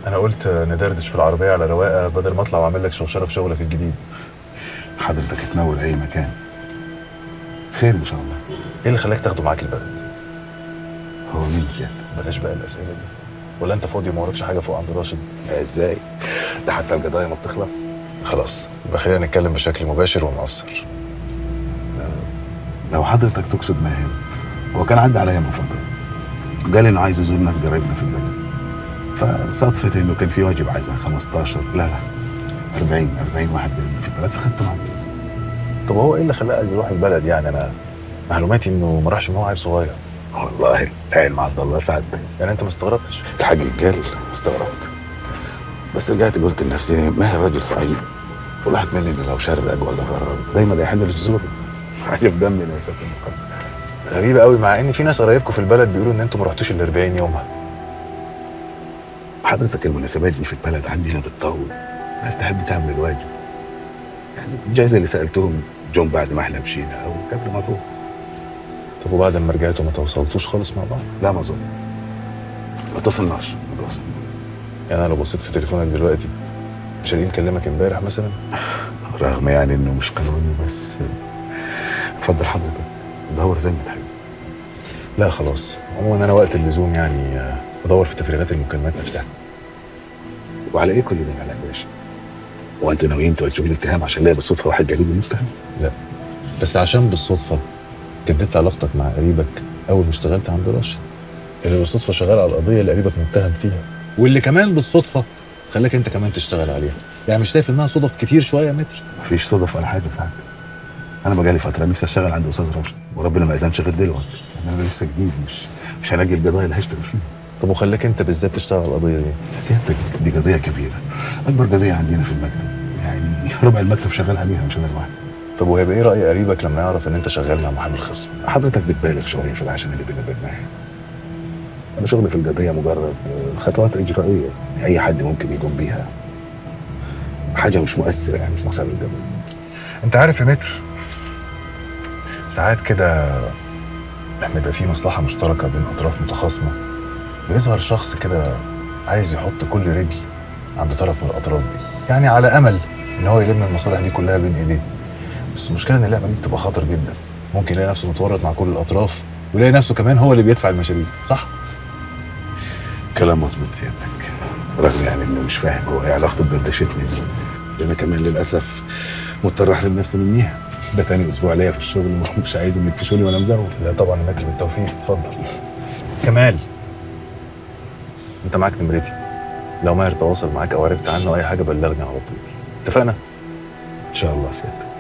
انا قلت ندردش في العربيه على رواقه بدل ما اطلع واعمل لك شوشره في شغلك الجديد حضرتك تنور اي مكان خير ان شاء الله ايه اللي خلاك تاخده معاك البلد هو مين زيادة بلاش بقى الاسئله دي ولا انت فاضي وما وراكش حاجه فوق عند راشد لا ازاي ده حتى القضايا ما بتخلص خلاص يبقى خلينا نتكلم بشكل مباشر ونقصر لو حضرتك تقصد ماهر هو كان عدى عليا من فتره قال انه عايز يزور ناس قرايبنا في البلد فصادفت انه كان في واجب عايزها 15 لا لا 40 40 واحد قرايبنا في البلد فخدته معايا طب هو ايه اللي خلاه يروح البلد يعني انا معلوماتي انه ما راحش من هو عيل صغير والله العلم عبد الله سعد يعني انت ما استغربتش الحاج قال استغربت بس رجعت قلت لنفسي ماهر راجل صعيدي ولاحظ مني انه لو شرق ولا غرب دايما ده يحن الجذور حاجه في دمي انا يا سيادة المقدم غريبه قوي مع ان في ناس قرايبكم في البلد بيقولوا ان انتوا ما رحتوش ال 40 يومها حضرتك المناسبات دي في البلد عندنا بتطول الناس تحب تعمل الواجب يعني الجايزه اللي سالتهم جم بعد ما احنا مشينا او قبل ما نروح طب وبعد ما رجعتوا ما توصلتوش خالص مع بعض لا ما اظن ما توصلناش ما توصلنا يعني انا لو بصيت في تليفونك دلوقتي مش هلاقيه مكلمك امبارح مثلا رغم يعني انه مش قانوني بس اتفضل حضرتك دور زي ما تحب لا خلاص عموما انا وقت اللزوم يعني آه، بدور في تفريغات المكالمات نفسها وعلى ايه كل ده على باشا هو انتوا ناويين توجهوا لي اتهام عشان لاقي بالصدفه واحد جديد المتهم بس عشان بالصدفه جددت علاقتك مع قريبك اول ما اشتغلت عند راشد اللي بالصدفه شغال على القضيه اللي قريبك متهم فيها واللي كمان بالصدفه خلاك انت كمان تشتغل عليها يعني مش شايف انها صدف كتير شويه يا متر مفيش صدف ولا حاجه ساعتك انا بقالي فتره نفسي اشتغل عند استاذ راشد وربنا ما اذنش غير دلوقتي يعني انا لسه جديد مش مش هلاقي القضايا اللي هشتغل فيها طب وخلاك انت بالذات تشتغل على القضيه دي سيادتك دي قضيه كبيره اكبر قضيه عندنا في المكتب يعني ربع المكتب شغال عليها مش انا لوحدي طب وهيبقى ايه راي قريبك لما يعرف ان انت شغال مع محامي الخصم حضرتك بتبالغ شويه في العشم اللي بيني وبين ماهر انا شغلي في القضيه مجرد خطوات اجرائيه يعني اي حد ممكن يقوم بيها حاجه مش مؤثره يعني في مسار القضيه انت عارف يا متر ساعات كده لما يبقى في مصلحة مشتركة بين أطراف متخاصمة بيظهر شخص كده عايز يحط كل رجل عند طرف من الأطراف دي يعني على أمل إن هو يلم المصالح دي كلها بين إيديه بس المشكلة إن اللعبة دي بتبقى خطر جدا ممكن يلاقي نفسه متورط مع كل الأطراف ويلاقي نفسه كمان هو اللي بيدفع المشاريع صح؟ كلام مظبوط سيادتك رغم يعني انه مش فاهم هو ايه علاقته بدردشتني دي لان كمان للاسف مضطر احرم نفسي منيها ده تاني اسبوع ليا في الشغل ومش عايزهم يقفشوني وانا مزوج لا طبعا يا متر بالتوفيق اتفضل كمال انت معاك نمرتي لو ماهر تواصل معاك او عرفت عنه اي حاجه بلغني على طول اتفقنا ان شاء الله سيادتك